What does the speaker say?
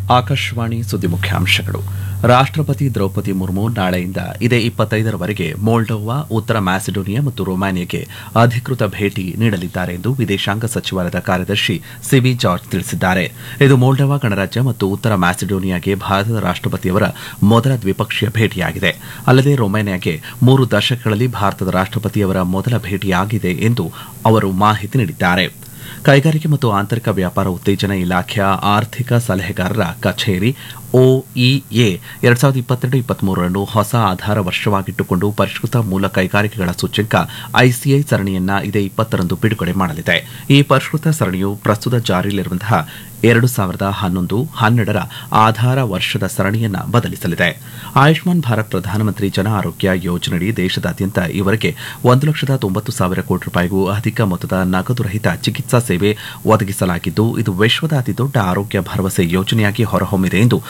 ಆಕಾಶವಾಣಿ ಸುದ್ದಿ ಮುಖ್ಯಾಂಶಗಳು ರಾಷ್ಟ್ರಪತಿ ದ್ರೌಪದಿ ಮುರ್ಮು ನಾಳೆಯಿಂದ ಇದೇ ಇಪ್ಪತ್ತೈದರವರೆಗೆ ಮೋಲ್ಡೋವಾ ಉತ್ತರ ಮ್ಯಾಸಿಡೋನಿಯಾ ಮತ್ತು ರೊಮಾನಿಯಾಗೆ ಅಧಿಕೃತ ಭೇಟಿ ನೀಡಲಿದ್ದಾರೆ ಎಂದು ವಿದೇಶಾಂಗ ಸಚಿವಾಲಯದ ಕಾರ್ಯದರ್ಶಿ ಸಿಬಿ ಜಾರ್ಜ್ ತಿಳಿಸಿದ್ದಾರೆ ಇದು ಮೋಲ್ಡೋವಾ ಗಣರಾಜ್ಯ ಮತ್ತು ಉತ್ತರ ಮ್ಯಾಸಿಡೋನಿಯಾಗೆ ಭಾರತದ ರಾಷ್ಟ್ರಪತಿಯವರ ಮೊದಲ ದ್ವಿಪಕ್ಷೀಯ ಭೇಟಿಯಾಗಿದೆ ಅಲ್ಲದೆ ರೊಮೇನಿಯಾಗೆ ಮೂರು ದಶಕಗಳಲ್ಲಿ ಭಾರತದ ರಾಷ್ಟ್ರಪತಿಯವರ ಮೊದಲ ಭೇಟಿಯಾಗಿದೆ ಎಂದು ಅವರು ಮಾಹಿತಿ ನೀಡಿದ್ದಾರೆ ಕೈಗಾರಿಕೆ ಮತ್ತು ಆಂತರಿಕ ವ್ಯಾಪಾರ ಉತ್ತೇಜನ ಇಲಾಖೆಯ ಆರ್ಥಿಕ ಸಲಹೆಗಾರರ ಕಚೇರಿ ಒಇಎ ಎರಡ್ ಸಾವಿರದ ಇಪ್ಪತ್ತೆರಡು ಇಪ್ಪತ್ಮೂರರನ್ನು ಹೊಸ ಆಧಾರ ವರ್ಷವಾಗಿಟ್ಟುಕೊಂಡು ಪರಿಷ್ಕೃತ ಮೂಲ ಕೈಗಾರಿಕೆಗಳ ಸೂಚ್ಯಂಕ ಐಸಿಐ ಸರಣಿಯನ್ನ ಇದೇ ಇಪ್ಪತ್ತರಂದು ಬಿಡುಗಡೆ ಮಾಡಲಿದೆ ಈ ಪರಿಷ್ಕೃತ ಸರಣಿಯು ಪ್ರಸ್ತುತ ಜಾರಿಯಲ್ಲಿರುವಂತಹ ಎರಡು ಸಾವಿರದ ಹನ್ನೊಂದು ಹನ್ನೆರಡರ ಆಧಾರ ವರ್ಷದ ಸರಣಿಯನ್ನ ಬದಲಿಸಲಿದೆ ಆಯುಷ್ಮಾನ್ ಭಾರತ್ ಪ್ರಧಾನಮಂತ್ರಿ ಜನ ಆರೋಗ್ಯ ಯೋಜನೆಯಡಿ ದೇಶದಾದ್ಯಂತ ಈವರೆಗೆ ಒಂದು ಲಕ್ಷದ ತೊಂಬತ್ತು ಸಾವಿರ ಕೋಟಿ ರೂಪಾಯಿಗೂ ಅಧಿಕ ಮೊತ್ತದ ನಗದು ರಹಿತ ಚಿಕಿತ್ಸಾ ಸೇವೆ ಒದಗಿಸಲಾಗಿದ್ದು ಇದು ವಿಶ್ವದ ಅತಿದೊಡ್ಡ ಆರೋಗ್ಯ ಭರವಸೆ ಯೋಜನೆಯಾಗಿ ಹೊರಹೊಮ್ಮಿದೆ ಎಂದು